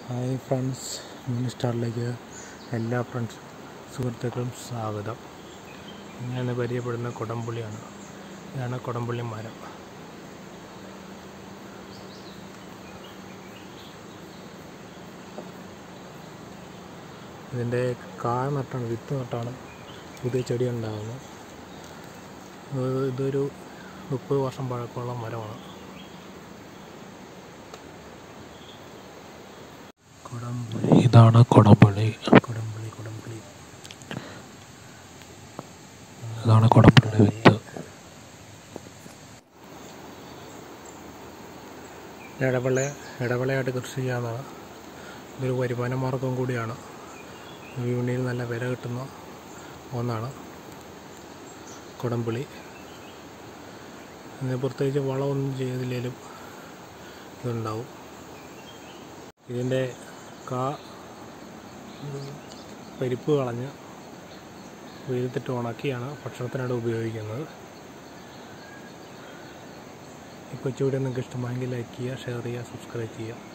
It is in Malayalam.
ഹായ് ഫ്രണ്ട്സ് മിനി സ്റ്റാറിലേക്ക് എല്ലാ ഫ്രണ്ട്സ് സുഹൃത്തുക്കളും സ്വാഗതം ഞാൻ പരിചയപ്പെടുന്ന കൊടംപുള്ളിയാണ് ഇതാണ് കൊടംപുള്ളി മരം ഇതിൻ്റെ കായ നട്ടാണ് വിത്ത് നട്ടാണ് പുതിയ ചെടി ഉണ്ടാകുന്നത് ഇത് ഇതൊരു മുപ്പത് വർഷം പഴക്കമുള്ള മരമാണ് കൊടംപുളി ഇതാണ് കൊടംപുള്ളി കൊടംപുളി കൊടംപുളി ഇതാണ് കൊടംപുള്ളിയുടെ വിത്ത് ഇടവിള ഇടവിളയായിട്ട് കൃഷി ചെയ്യാവുന്നതാണ് ഇതൊരു വരുമാന മാർഗം കൂടിയാണ് വിപണിയിൽ നല്ല വില കിട്ടുന്ന ഒന്നാണ് കൊടംപുളി ഇതിന് പ്രത്യേകിച്ച് വളമൊന്നും ചെയ്തില്ലെങ്കിലും ഇതുണ്ടാവും ഇതിൻ്റെ കാ ഉം, പരിപ്പ് കളഞ്ഞ് വെയിലത്തിട്ട് ഉണക്കിയാണ് ഭക്ഷണത്തിനായിട്ട് ഉപയോഗിക്കുന്നത് ഈ കൊച്ചുകൂടി നിങ്ങൾക്ക് ഇഷ്ടമായെങ്കിൽ ലൈക്ക് ചെയ്യുക ഷെയർ ചെയ്യുക സബ്സ്ക്രൈബ് ചെയ്യുക